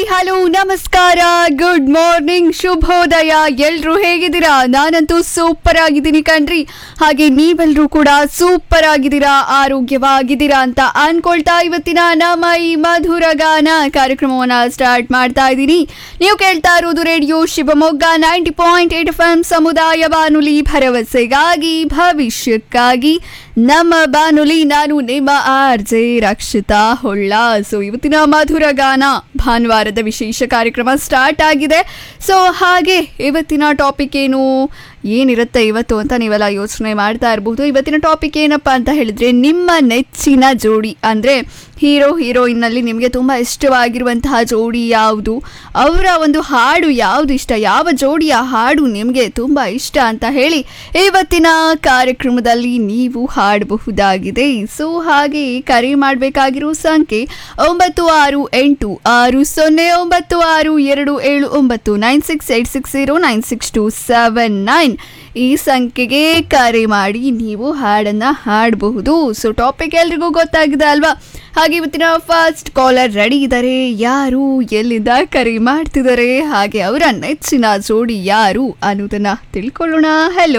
hello ನಮಸ್ಕಾರ good morning ಶುಭೋದಯ ಎಲ್ರು ಹೇಗಿದ್ದೀರಾ ನಾನಂತೂ ಸೂಪರ್ ಆಗಿದ್ದೀನಿ ಕಣ್ರಿ ಹಾಗೆ ನೀವೆಲ್ರೂ ಕೂಡ ಸೂಪರ್ ಆಗಿದ್ದೀರಾ ಆರೋಗ್ಯವಾಗಿದ್ದೀರಾ ಅಂತ ಅನ್ಕೊಳ್ತಾ ಇವತ್ತಿನ ನಮ್ಮ ಈ ಮಧುರ ಗಾನ ಕಾರ್ಯಕ್ರಮವನ್ನ ಸ್ಟಾರ್ಟ್ ಮಾಡ್ತಾ ಇದ್ದೀನಿ ನೀವು ಕೇಳ್ತಾ ಇರೋದು radio Shivamogga ninety point eight F M ಸಮುದಾಯ ಬಾನುಲಿ ಭರವಸೆಗಾಗಿ ಭವಿಷ್ಯಕ್ಕಾಗಿ ನಮ್ಮ ಬಾನುಲಿ ನಾನು ನಿಮ್ಮ R J Rakshita Holla so ಇವತ್ತಿನ ಮಧುರ ಗಾನ ಭಾನುವಾರದ ವಿಶೇಷ ಕಾರ್ಯಕ್ರಮ ಸ್ಟಾರ್ಟ್ ಆಗಿದೆ ಸೊ ಹಾಗೆ ಇವತ್ತಿನ ಟಾಪಿಕ್ ಏನು ಏನಿರುತ್ತೆ ಇವತ್ತು ಅಂತ ನೀವೆಲ್ಲ ಯೋಚನೆ ಮಾಡ್ತಾ ಇರಬಹುದು ಇವತ್ತಿನ ಟಾಪಿಕ್ ಏನಪ್ಪ ಅಂತ ಹೇಳಿದ್ರೆ ನಿಮ್ಮ ನೆಚ್ಚಿನ ಜೋಡಿ ಅಂದರೆ ಹೀರೋ ಹೀರೋಯಿನ್ನಲ್ಲಿ ನಿಮಗೆ ತುಂಬ ಇಷ್ಟವಾಗಿರುವಂತಹ ಜೋಡಿ ಯಾವುದು ಅವರ ಒಂದು ಹಾಡು ಯಾವುದು ಇಷ್ಟ ಯಾವ ಜೋಡಿಯ ಹಾಡು ನಿಮಗೆ ತುಂಬ ಇಷ್ಟ ಅಂತ ಹೇಳಿ ಇವತ್ತಿನ ಕಾರ್ಯಕ್ರಮದಲ್ಲಿ ನೀವು ಹಾಡಬಹುದಾಗಿದೆ ಸೊ ಹಾಗೆ ಕರೆ ಮಾಡಬೇಕಾಗಿರೋ ಸಂಖ್ಯೆ ಒಂಬತ್ತು ಆರು ಎಂಟು ಆರು ಸೊನ್ನೆ ಒಂಬತ್ತು ಆರು ಎರಡು ಏಳು ಒಂಬತ್ತು nine six eight six zero nine six two seven nine ಈ ಸಂಖ್ಯೆಗೆ ಕರೆ ಮಾಡಿ ನೀವು ಹಾಡನ್ನು ಹಾಡಬಹುದು ಸೊ ಟಾಪಿಕ್ ಎಲ್ರಿಗೂ ಗೊತ್ತಾಗಿದೆ ಅಲ್ವಾ ಹಾಗೆ ಇವತ್ತಿನ ಫಸ್ಟ್ ಕಾಲರ್ ರೆಡಿ ಇದ್ದಾರೆ ಯಾರು ಎಲ್ಲಿಂದ ಕರೆ ಮಾಡ್ತಿದ್ದಾರೆ ಹಾಗೆ ಅವರ ನೆಚ್ಚಿನ ಜೋಡಿ ಯಾರು ಅನ್ನೋದನ್ನ ತಿಳ್ಕೊಳ್ಳೋಣ ಹಲೋ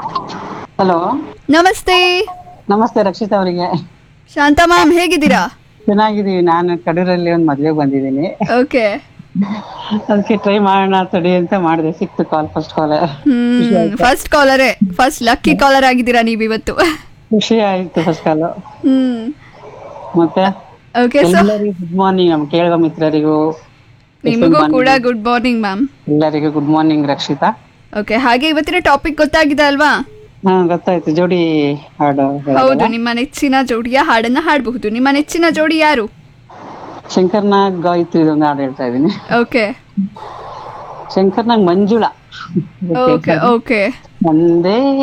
ಹಲೋ ನಮಸ್ತೆ ನಮಸ್ತೆ ರಕ್ಷಿತ್ ಅವರಿಗೆ ಶಾಂತ ಮ್ಯಾಮ್ ಹೇಗಿದ್ದೀರಾ ಚೆನ್ನಾಗಿದ್ದೀವಿ ನಾನು ಕಡೂರಲ್ಲಿ ಒಂದು ಮದ್ವೆಗೆ ಬಂದಿದ್ದೀನಿ ಓಕೆ ಅದಕ್ಕೆ ಟ್ರೈ ಮಾಡೋಣ ತಡಿ ಅಂತ ಮಾಡಿದೆ ಸಿಕ್ತು call first call hmm first ಕಾಲರೇ ಫಸ್ಟ್ ಲಕ್ಕಿ ಕಾಲರ್ ಆಗಿದ್ದೀರಾ ನೀವು ಇವತ್ತು ಖುಷಿ ಆಯ್ತು ಫಸ್ಟ್ ಕಾಲ್ ಹ್ಮ್ ಮತ್ತೆ ಓಕೆ ಸೊ ಎಲ್ಲರಿಗೂ ಗುಡ್ ಮಾರ್ನಿಂಗ್ ನಮ್ ಕೇಳುವ ಮಿತ್ರರಿಗೂ ನಿಮಗೂ ಕೂಡ ಗುಡ್ ಮಾರ್ನಿಂಗ್ ಮ್ಯಾಮ್ ಎಲ್ಲರಿಗೂ ಗುಡ್ ಮಾರ್ನಿಂಗ್ ರಕ್ಷಿತಾ ಓಕೆ ಹಾಗೆ ಇವತ್ತಿನ ಟಾಪಿಕ್ ಗೊತ್ತಾಗಿದೆ ಅಲ್ವಾ ಹಾ ಗೊತ್ತಾಯ್ತು ಜೋಡಿ ಹಾಡು ಹೌದು ನಿಮ್ಮ ನೆಚ್ಚಿನ ಜೋಡಿಯ ಹಾಡನ್ನ ಹಾಡಬಹುದು ನಿಮ್ಮ ನೆಚ್ಚಿನ ಜೋಡಿ ಯಾರು ಶಂಕರ್ನಾಗ್ ಗಾಯತ್ರಿ ಇದೊಂದು ಹಾಡು ಹೇಳ್ತಾ ಇದೀನಿ okay Shankar Nag Manjula okay okay ಒಂದೇ